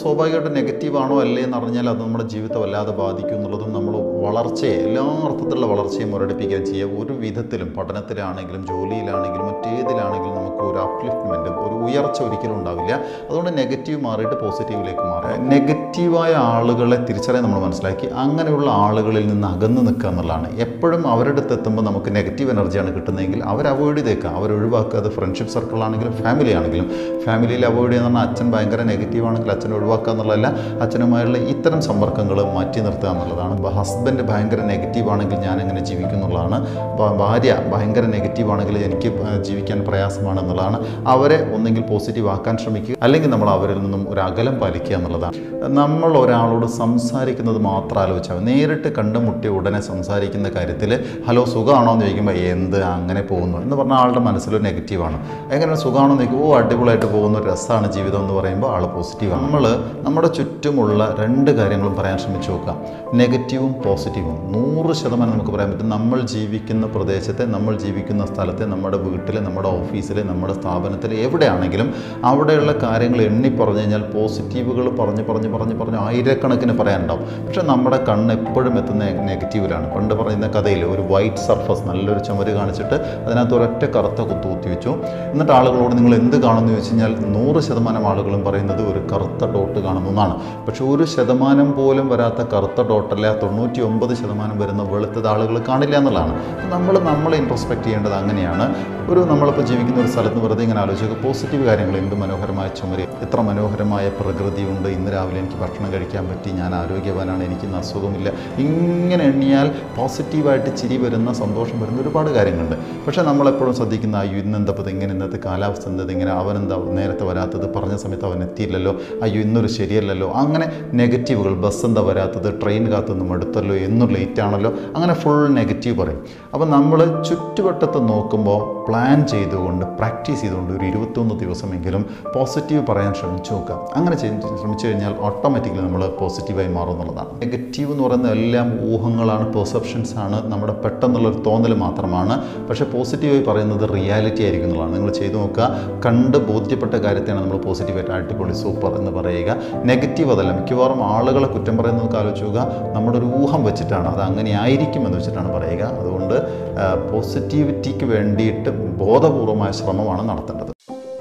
സ്വാഭാവികമായിട്ട് നെഗറ്റീവ് ആണോ അല്ലേ എന്ന് അറിഞ്ഞാൽ അത് നമ്മുടെ ജീവിതത്തെ വല്ലാതെ ബാധിക്കും എന്നുള്ളതും നമ്മൾ വളർച്ചയെ എല്ലാ അർത്ഥത്തിലുള്ള വളർച്ചയെ മുരടിപ്പിക്കുകയും ചെയ്യുക ഒരു വിധത്തിലും പഠനത്തിലാണെങ്കിലും ജോലിയിലാണെങ്കിലും മറ്റേതിലാണെങ്കിലും നമുക്ക് ഒരു അപ്ലിഫ്റ്റ്മെൻറ്റ് ഒരു ഉയർച്ച ഒരിക്കലും ഉണ്ടാവില്ല അതുകൊണ്ട് നെഗറ്റീവ് മാറിയിട്ട് പോസിറ്റീവിലേക്ക് മാറുക നെഗറ്റീവായ ആളുകളെ തിരിച്ചറിയാൻ നമ്മൾ മനസ്സിലാക്കി അങ്ങനെയുള്ള ആളുകളിൽ നിന്ന് അകന്ന് നിൽക്കുക എന്നുള്ളതാണ് എപ്പോഴും അവരുടെ അടുത്ത് എത്തുമ്പോൾ നമുക്ക് നെഗറ്റീവ് എനർജിയാണ് കിട്ടുന്നതെങ്കിൽ അവർ അവോയ്ഡ് ചെയ്തേക്കുക അവർ ഒഴിവാക്കുക അത് ഫ്രണ്ട്ഷിപ്പ് സർക്കിൾ ആണെങ്കിലും ഫാമിലി ആണെങ്കിലും ഫാമിലിയിൽ അവോയ്ഡ് ചെയ്യുന്ന പറഞ്ഞാൽ അച്ഛൻ ഭയങ്കര നെഗറ്റീവ് ആണെങ്കിൽ അച്ഛനെ ഒഴിവാക്കുക എന്നുള്ളതല്ല അച്ഛനുമായുള്ള ഇത്തരം സമ്പർക്കങ്ങൾ മാറ്റി നിർത്തുക എന്നുള്ളതാണ് ഹസ്ബൻഡ് ഭയങ്കര നെഗറ്റീവ് ആണെങ്കിൽ ഞാൻ എങ്ങനെ ജീവിക്കും എന്നുള്ളതാണ് ഭ- ഭാര്യ ഭയങ്കര നെഗറ്റീവ് ആണെങ്കിൽ എനിക്ക് ആ, ജീവിക്കാൻ പ്രയാസമാണ് എന്നുള്ളതാണ് അവരെ ഒന്നെങ്കിൽ പോസിറ്റീവ് ആക്കാൻ ശ്രമിക്കുക അല്ലെങ്കിൽ നമ്മൾ അവരിൽ നിന്നും ഒരു അകലം പാലിക്കുക എന്നുള്ളതാണ് നമ്മൾ ഒരാളോട് സംസാരിക്കുന്നത് മാത്രം ആലോചിച്ചാൽ മതി. നേരിട്ട് കണ്ടുമുട്ടി ഉടനെ സംസാരിക്കുന്ന കാര്യത്തിൽ ഹലോ സുഖമാണോ എന്ന് ചോദിക്കുമ്പോൾ എന്ത് അങ്ങനെ പോകുന്നു എന്ന് പറഞ്ഞാൽ ആളുടെ മനസ്സിലൊരു നെഗറ്റീവാണ് എങ്ങനെ സുഖമാണോ എന്ന് ചോദിക്കും ഓ അടിപൊളിയായിട്ട് പോകുന്ന ഒരു രസമാണ് ജീവിതം എന്ന് പറയുമ്പോൾ ആൾ പോസിറ്റീവാണ് നമ്മൾ നമ്മുടെ ചുറ്റുമുള്ള രണ്ട് കാര്യങ്ങളും പറയാൻ ശ്രമിച്ചു നോക്കാം നെഗറ്റീവും പോസിറ്റീവും നൂറ് ശതമാനം നമുക്ക് പറയാൻ പറ്റും നമ്മൾ ജീവിക്കുന്ന പ്രദേശത്തെ നമ്മൾ ജീവിക്കുന്ന സ്ഥലത്തെ നമ്മുടെ വീട്ടിൽ നമ്മുടെ ഓഫീസിൽ നമ്മുടെ സ്ഥാപനത്തിൽ എവിടെയാണെങ്കിലും അവിടെയുള്ള കാര്യങ്ങൾ എണ്ണി പറഞ്ഞു കഴിഞ്ഞാൽ പോസിറ്റീവുകൾ പറഞ്ഞ് പറഞ്ഞ് പറഞ്ഞ് പറഞ്ഞ് ആയിരക്കണക്കിന് പറയാനുണ്ടാവും പക്ഷേ നമ്മുടെ കണ്ണ് എപ്പോഴും എത്തുന്ന നെഗറ്റീവിലാണ് പണ്ട് പറയുന്ന കഥയിൽ ഒരു വൈറ്റ് സർഫസ് നല്ലൊരു ചുമര് കാണിച്ചിട്ട് അതിനകത്ത് ഒരൊറ്റ കറുത്ത കുത്തു കുത്തി വെച്ചു എന്നിട്ട് ആളുകളോട് നിങ്ങൾ എന്ത് കാണുമെന്ന് ചോദിച്ചു കഴിഞ്ഞാൽ നൂറ് ശതമാനം ആളുകളും പറയുന്നത് ഒരു കറുത്ത ഡോട്ട് കാണുന്നു എന്നാണ് പക്ഷേ ഒരു ശതമാനം പോലും വരാത്ത കറുത്ത ഡോട്ടല്ല തൊണ്ണൂറ്റി ഒമ്പത് ശതമാനം വരുന്ന വെളുത്തത് ആളുകൾ കാണില്ല എന്നുള്ളതാണ് നമ്മൾ നമ്മളെ ഇൻട്രോസ്പെക്ട് ചെയ്യേണ്ടത് അങ്ങനെയാണ് ഒരു നമ്മളിപ്പോൾ ജീവിക്കുന്ന ഒരു സ്ഥലത്ത് വെറുതെ ഇങ്ങനെ ആലോചിക്കുക പോസിറ്റീവ് കാര്യങ്ങൾ എന്ത് മനോഹരമായ ചുമര് എത്ര മനോഹരമായ പ്രകൃതിയുണ്ട് ഇന്ന് രാവിലെ എനിക്ക് ഭക്ഷണം കഴിക്കാൻ പറ്റി ഞാൻ ആരോഗ്യവാനാണ് എനിക്ക് ഇന്ന് അസുഖമില്ല ഇങ്ങനെ എണ്ണിയാൽ പോസിറ്റീവായിട്ട് ചിരി വരുന്ന സന്തോഷം വരുന്ന ഒരുപാട് കാര്യങ്ങളുണ്ട് പക്ഷേ നമ്മളെപ്പോഴും ശ്രദ്ധിക്കുന്ന അയ്യോ ഇന്ന് എന്താ ഇത് ഇങ്ങനെ ഇന്നത്തെ കാലാവസ്ഥ എന്തത് ഇങ്ങനെ അവനെന്താ നേരത്തെ വരാത്തത് പറഞ്ഞ സമയത്ത് അവൻ എത്തിയില്ലല്ലോ അയ്യോ ഇന്നൊരു ശരിയല്ലല്ലോ അങ്ങനെ നെഗറ്റീവുകൾ ബസ് എന്താ വരാത്തത് ട്രെയിൻ കാത്തുനിന്ന് മടുത്തല്ലോ എന്നും ലേറ്റ് ആണല്ലോ അങ്ങനെ ഫുൾ നെഗറ്റീവ് പറയും അപ്പോൾ നമ്മൾ ചുറ്റുവട്ടത്ത് നോക്കുമ്പോൾ പ്ലാൻ ചെയ്തുകൊണ്ട് പ്രാക്ടീസ് ചെയ്തുകൊണ്ട് ഒരു ഇരുപത്തൊന്ന് ദിവസമെങ്കിലും പോസിറ്റീവ് പറയാൻ ശ്രമിച്ചു നോക്കുക അങ്ങനെ ചെയ്ത് ശ്രമിച്ചു കഴിഞ്ഞാൽ ഓട്ടോമാറ്റിക്കലി നമ്മൾ പോസിറ്റീവായി മാറും എന്നുള്ളതാണ് നെഗറ്റീവ് എന്ന് പറയുന്ന എല്ലാം ഊഹങ്ങളാണ് പെർസെപ്ഷൻസ് ആണ് നമ്മുടെ പെട്ടെന്നുള്ളൊരു തോന്നൽ മാത്രമാണ് പക്ഷേ പോസിറ്റീവായി പറയുന്നത് റിയാലിറ്റി ആയിരിക്കും എന്നുള്ളതാണ് നിങ്ങൾ ചെയ്തു നോക്കുക കണ്ട് ബോധ്യപ്പെട്ട കാര്യത്തെയാണ് നമ്മൾ പോസിറ്റീവായിട്ട് അടിപൊളി സൂപ്പർ എന്ന് പറയുക നെഗറ്റീവ് അതല്ല മിക്കവാറും ആളുകളെ കുറ്റം പറയുന്നത് ആലോചിച്ച് നോക്കുക നമ്മുടെ ഒരു ഊഹം വെച്ചിട്ടാണ് അത് അങ്ങനെ ആയിരിക്കും എന്ന് വെച്ചിട്ടാണ് പറയുക അതുകൊണ്ട് പോസിറ്റിവിറ്റിക്ക് വേണ്ടിയിട്ട് ബോധപൂർവമായ ശ്രമമാണ് നടത്തേണ്ടത്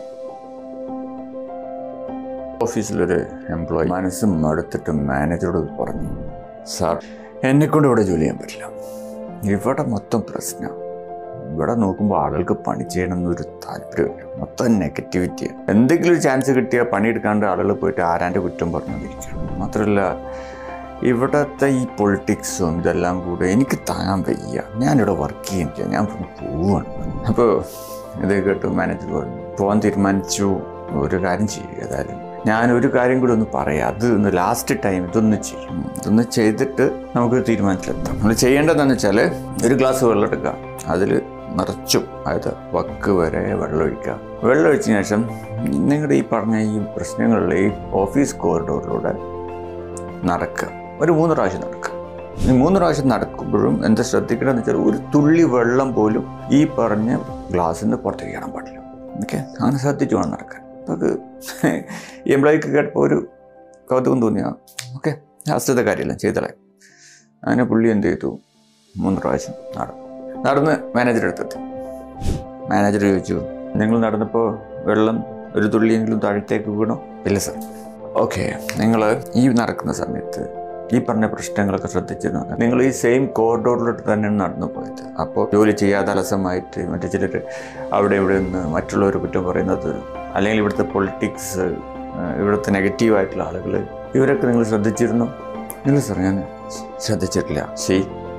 ഓഫീസിലൊരു എംപ്ലോയി മനസ്സും മടുത്തിട്ട് മാനേജറോട് പറഞ്ഞു സാർ എന്നെക്കൊണ്ട് ഇവിടെ ജോലി ചെയ്യാൻ പറ്റില്ല ഇവിടെ മൊത്തം പ്രശ്നം ഇവിടെ നോക്കുമ്പോൾ ആളുകൾക്ക് പണി ചെയ്യണം എന്നൊരു താല്പര്യമില്ല മൊത്തം നെഗറ്റിവിറ്റിയാണ് എന്തെങ്കിലും ഒരു ചാൻസ് കിട്ടിയാൽ പണിയെടുക്കാണ്ട് ആളുകൾ പോയിട്ട് ആരാൻ്റെ കുറ്റം പറഞ്ഞുകൊണ്ടിരിക്കണം മാത്രമല്ല ഇവിടുത്തെ ഈ പൊളിറ്റിക്സും ഇതെല്ലാം കൂടെ എനിക്ക് താങ്ങാൻ വയ്യ ഞാനിവിടെ വർക്ക് ചെയ്യുന്നില്ല ഞാൻ ഇവിടുന്ന് പോവാണ് അപ്പോൾ ഇത് കേട്ട് മാനേജർ പറഞ്ഞു പോകാൻ തീരുമാനിച്ചു ഒരു കാര്യം ചെയ്യുക ഏതായാലും ഞാൻ ഒരു കാര്യം കൂടി ഒന്ന് പറയാം അത് ഒന്ന് ലാസ്റ്റ് ടൈം ഇതൊന്ന് ചെയ്യും ഇതൊന്ന് ചെയ്തിട്ട് നമുക്ക് തീരുമാനത്തിലെത്താം നമ്മൾ ചെയ്യേണ്ടതെന്ന് വെച്ചാൽ ഒരു ഗ്ലാസ് വെള്ളം എടുക്കുക അതിൽ നിറച്ചും അതായത് വക്ക് വരെ വെള്ളം ഒഴിക്കുക വെള്ളം ഒഴിച്ചതിന് ശേഷം നിങ്ങളുടെ ഈ പറഞ്ഞ ഈ പ്രശ്നങ്ങളിൽ ഈ ഓഫീസ് കോറിഡോറിലൂടെ നടക്കുക ഒരു മൂന്ന് പ്രാവശ്യം നടക്കുക ഈ മൂന്ന് പ്രാവശ്യം നടക്കുമ്പോഴും എന്താ ശ്രദ്ധിക്കണമെന്ന് വെച്ചാൽ ഒരു തുള്ളി വെള്ളം പോലും ഈ പറഞ്ഞ ഗ്ലാസ്സിൽ നിന്ന് പുറത്തേക്ക് കാണാൻ പാടില്ല ഓക്കെ അങ്ങനെ ശ്രദ്ധിച്ചു വേണം നടക്കാൻ അപ്പോൾ അത് ഈ എംപ്ലോയിക്ക് കേട്ടപ്പോൾ ഒരു കൗതുകം തോന്നിയാ ഓക്കെ ലാസ്റ്റത്തെ കാര്യമില്ല ചെയ്തളെ അങ്ങനെ പുള്ളി എന്ത് ചെയ്തു മൂന്ന് പ്രാവശ്യം നടന്നു നടന്ന് മാനേജർ അടുത്തെത്തി മാനേജർ ചോദിച്ചു നിങ്ങൾ നടന്നപ്പോൾ വെള്ളം ഒരു തുള്ളിയെങ്കിലും താഴത്തേക്ക് വീണോ ഇല്ല സർ ഓക്കെ നിങ്ങൾ ഈ നടക്കുന്ന സമയത്ത് ഈ പറഞ്ഞ പ്രശ്നങ്ങളൊക്കെ ശ്രദ്ധിച്ചിരുന്നു നിങ്ങൾ ഈ സെയിം കോറിഡോറിലോട്ട് തന്നെയാണ് നടന്നു പോയത് അപ്പോൾ ജോലി ചെയ്യാതെ അലസമായിട്ട് മറ്റു ചിലർ അവിടെ ഇവിടെ നിന്ന് മറ്റുള്ളവർ കുറ്റം പറയുന്നത് അല്ലെങ്കിൽ ഇവിടുത്തെ പൊളിറ്റിക്സ് ഇവിടുത്തെ നെഗറ്റീവായിട്ടുള്ള ആളുകൾ ഇവരൊക്കെ നിങ്ങൾ ശ്രദ്ധിച്ചിരുന്നു ഇല്ല സാർ ഞാൻ ശ്രദ്ധിച്ചിട്ടില്ല സി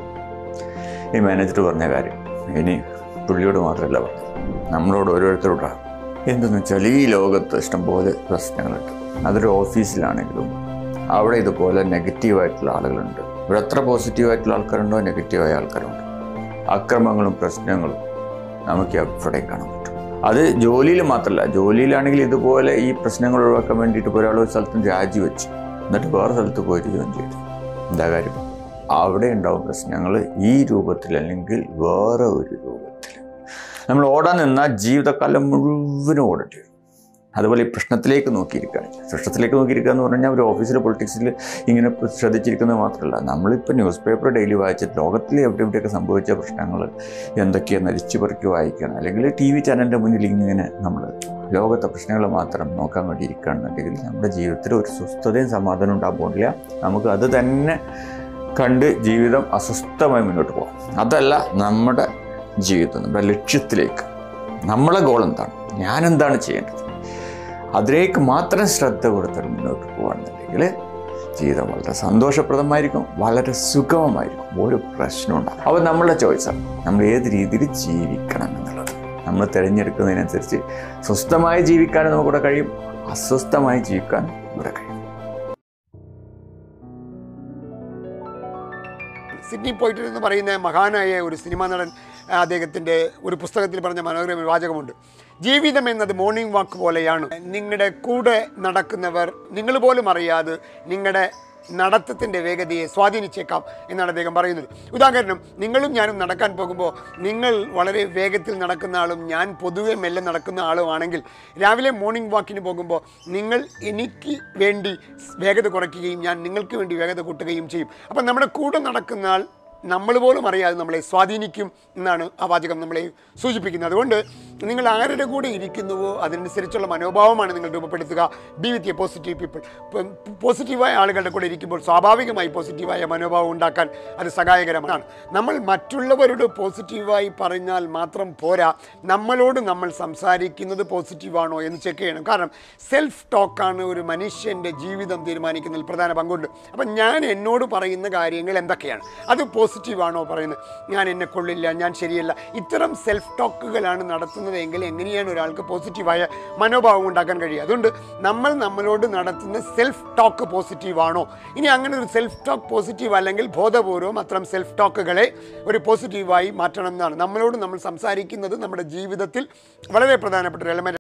ഈ മാനേജർ പറഞ്ഞ കാര്യം ഇനി പുള്ളിയോട് മാത്രമല്ല പറഞ്ഞു നമ്മളോട് ഓരോരുത്തരോടാണ് എന്തെന്ന് വെച്ചാൽ ഈ ലോകത്ത് ഇഷ്ടംപോലെ പ്രശ്നങ്ങളുണ്ട് അതൊരു ഓഫീസിലാണെങ്കിലും അവിടെ ഇതുപോലെ നെഗറ്റീവായിട്ടുള്ള ആളുകളുണ്ട് ഇവിടെ എത്ര പോസിറ്റീവായിട്ടുള്ള ആൾക്കാരുണ്ടോ നെഗറ്റീവായ ആൾക്കാരുണ്ട് അക്രമങ്ങളും പ്രശ്നങ്ങളും നമുക്ക് എവിടെയും കാണാൻ പറ്റും അത് ജോലിയിൽ മാത്രമല്ല ജോലിയിലാണെങ്കിൽ ഇതുപോലെ ഈ പ്രശ്നങ്ങൾ ഒഴിവാക്കാൻ വേണ്ടിയിട്ട് ഇപ്പോൾ ഒരാൾ ഒരു സ്ഥലത്തും രാജിവെച്ചു എന്നിട്ട് വേറെ സ്ഥലത്ത് പോയിട്ട് ജോയിൻ ചെയ്തു എന്താ കാര്യം അവിടെ ഉണ്ടാവും പ്രശ്നങ്ങൾ ഈ രൂപത്തിൽ അല്ലെങ്കിൽ വേറെ ഒരു രൂപത്തിൽ നമ്മൾ ഓടാൻ നിന്നാൽ ജീവിതകാലം മുഴുവനും ഓടേണ്ടി വരും അതുപോലെ ഈ പ്രശ്നത്തിലേക്ക് നോക്കിയിരിക്കുകയാണ് പ്രശ്നത്തിലേക്ക് നോക്കിയിരിക്കുക എന്ന് പറഞ്ഞു കഴിഞ്ഞാൽ ഒരു ഓഫീസിൽ പൊളിറ്റിക്സിൽ ഇങ്ങനെ ശ്രദ്ധിച്ചിരിക്കുന്നത് മാത്രമല്ല നമ്മളിപ്പോൾ ന്യൂസ് പേപ്പർ ഡെയിലി വായിച്ച് ലോകത്തിൽ എവിടെ എവിടെയൊക്കെ സംഭവിച്ച പ്രശ്നങ്ങൾ എന്തൊക്കെയാണ് നരിച്ചു പെറുക്കി വായിക്കണം അല്ലെങ്കിൽ ടി വി ചാനലിൻ്റെ മുന്നിൽ ഇങ്ങനെ നമ്മൾ ലോകത്തെ പ്രശ്നങ്ങൾ മാത്രം നോക്കാൻ വേണ്ടി ഇരിക്കുകയാണെന്നുണ്ടെങ്കിൽ നമ്മുടെ ജീവിതത്തിൽ ഒരു സ്വസ്ഥതയും സമാധാനവും ഉണ്ടാകാൻ പോകില്ല നമുക്ക് അത് തന്നെ കണ്ട് ജീവിതം അസ്വസ്ഥമായി മുന്നോട്ട് പോകാം അതല്ല നമ്മുടെ ജീവിതം നമ്മുടെ ലക്ഷ്യത്തിലേക്ക് നമ്മളെ ഗോൾ എന്താണ് ഞാൻ എന്താണ് ചെയ്യേണ്ടത് അതിലേക്ക് മാത്രം ശ്രദ്ധ കൊടുത്തിട്ട് മുന്നോട്ട് പോകുകയാണെന്നുണ്ടെങ്കിൽ ജീവിതം വളരെ സന്തോഷപ്രദമായിരിക്കും വളരെ സുഗമമായിരിക്കും ഒരു പ്രശ്നവും ഉണ്ടാകും അപ്പോൾ നമ്മളുടെ ചോയ്സാണ് നമ്മൾ ഏത് രീതിയിൽ ജീവിക്കണം എന്നുള്ളത് നമ്മൾ തിരഞ്ഞെടുക്കുന്നതിനനുസരിച്ച് സ്വസ്ഥമായി ജീവിക്കാനും നമുക്കിവിടെ കഴിയും അസ്വസ്ഥമായി ജീവിക്കാൻ ഇവിടെ കഴിയും സിഡ്നി പോയിട്ടർ എന്ന് പറയുന്ന മഹാനായ ഒരു സിനിമാ നടൻ ആ, അദ്ദേഹത്തിൻ്റെ ഒരു പുസ്തകത്തിൽ പറഞ്ഞ മനോഹരമായ വാചകമുണ്ട് ജീവിതം എന്നത് മോർണിംഗ് വാക്ക് പോലെയാണ് നിങ്ങളുടെ കൂടെ നടക്കുന്നവർ നിങ്ങൾ പോലും അറിയാതെ നിങ്ങളുടെ നടത്തത്തിൻ്റെ വേഗതയെ സ്വാധീനിച്ചേക്കാം എന്നാണ് അദ്ദേഹം പറയുന്നത് ഉദാഹരണം നിങ്ങളും ഞാനും നടക്കാൻ പോകുമ്പോൾ നിങ്ങൾ വളരെ വേഗത്തിൽ നടക്കുന്ന ആളും ഞാൻ പൊതുവെ മെല്ലെ നടക്കുന്ന ആളുമാണെങ്കിൽ രാവിലെ മോർണിംഗ് വാക്കിന് പോകുമ്പോൾ നിങ്ങൾ എനിക്ക് വേണ്ടി വേഗത കുറയ്ക്കുകയും ഞാൻ നിങ്ങൾക്ക് വേണ്ടി വേഗത കൂട്ടുകയും ചെയ്യും അപ്പം നമ്മുടെ കൂടെ നടക്കുന്ന ആൾ നമ്മൾ പോലും അറിയാതെ നമ്മളെ സ്വാധീനിക്കും എന്നാണ് ആ വാചകം നമ്മളെ സൂചിപ്പിക്കുന്നത് അതുകൊണ്ട് നിങ്ങൾ ആരുടെ കൂടെ ഇരിക്കുന്നുവോ അതിനനുസരിച്ചുള്ള മനോഭാവമാണ് നിങ്ങൾ രൂപപ്പെടുത്തുക be with a positive people പോസിറ്റീവായ ആളുകളുടെ കൂടെ ഇരിക്കുമ്പോൾ സ്വാഭാവികമായി പോസിറ്റീവായ മനോഭാവം ഉണ്ടാക്കാൻ അത് സഹായകരമാണ് നമ്മൾ മറ്റുള്ളവരോട് പോസിറ്റീവായി പറഞ്ഞാൽ മാത്രം പോരാ നമ്മളോട് നമ്മൾ സംസാരിക്കുന്നത് പോസിറ്റീവാണോ എന്ന് ചെക്ക് ചെയ്യണം കാരണം സെൽഫ് ടോക്കാണ് ഒരു മനുഷ്യൻ്റെ ജീവിതം തീരുമാനിക്കുന്നതിൽ പ്രധാന പങ്കുണ്ട് അപ്പം ഞാൻ എന്നോട് പറയുന്ന കാര്യങ്ങൾ എന്തൊക്കെയാണ് അത് പോസിറ്റീവാണോ പറയുന്നത് ഞാൻ എന്നെ കൊള്ളില്ല ഞാൻ ശരിയല്ല ഇത്തരം സെൽഫ് ടോക്കുകളാണ് നടത്തുന്നതെങ്കിൽ എങ്ങനെയാണ് ഒരാൾക്ക് പോസിറ്റീവായ മനോഭാവം ഉണ്ടാക്കാൻ കഴിയുക അതുകൊണ്ട് നമ്മൾ നമ്മളോട് നടത്തുന്ന സെൽഫ് ടോക്ക് പോസിറ്റീവാണോ ഇനി അങ്ങനെ ഒരു സെൽഫ് ടോക്ക് പോസിറ്റീവ് അല്ലെങ്കിൽ ബോധപൂർവം അത്തരം സെൽഫ് ടോക്കുകളെ ഒരു പോസിറ്റീവായി മാറ്റണം എന്നാണ് നമ്മളോട് നമ്മൾ സംസാരിക്കുന്നത് നമ്മുടെ ജീവിതത്തിൽ വളരെ പ്രധാനപ്പെട്ട ഒരു എലമെൻ്റ്